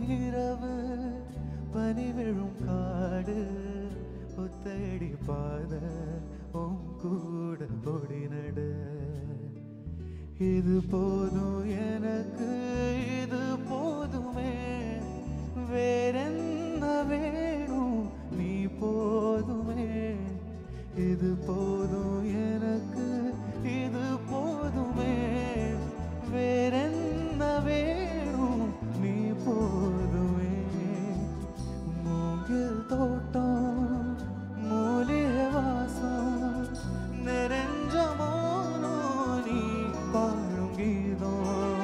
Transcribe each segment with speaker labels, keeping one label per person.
Speaker 1: இரவு பனி விழும் காடு ஒத்தடி பாத உன் கூட பொடி நடு இது போதும் எனக்கு இது போதுமே வேறென்ன வேணும் நீ போதுமே இது போதும் எனக்கு இது போதுமே வேறென்ன வேணும் நீ போதுமே மூங்கில் தோட்டம் மூலிகை வாசம் நிறைஞ்ச மோனோ நீ பாடும் கீதம்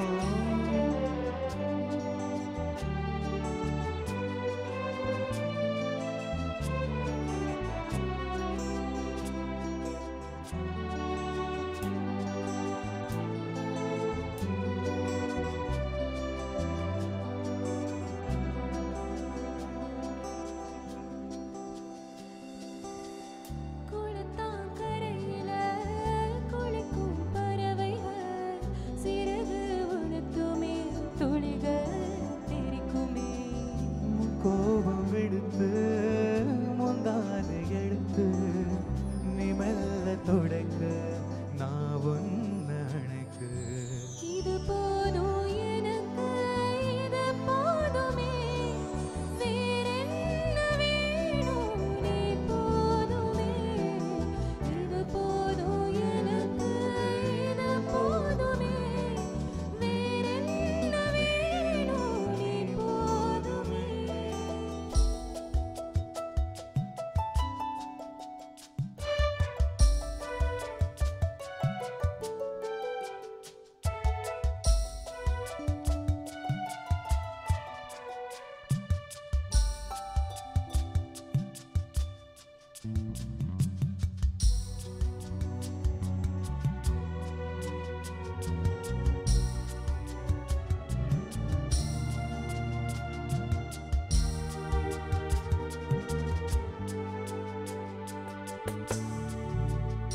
Speaker 2: குளத்தாங்கரையில குளிக்கும் பறவைகள் சிறகு உணர்த்துமே துளிகள் தெரிக்குமே
Speaker 1: கோபம் விடுத்து முந்தானை எடுத்து நீ மெல்ல துடைக்க நான் ஒன்று அணைக்கு
Speaker 2: இது போதும் எனக்கு இது போதுமே வேறென்ன வேணும் நீ போதுமே இது போதும் எனக்கு இது போதுமே வேறென்ன வேணும் நீ போதுமே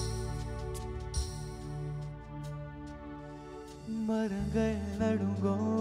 Speaker 1: மரங்கள் நடுங்கும்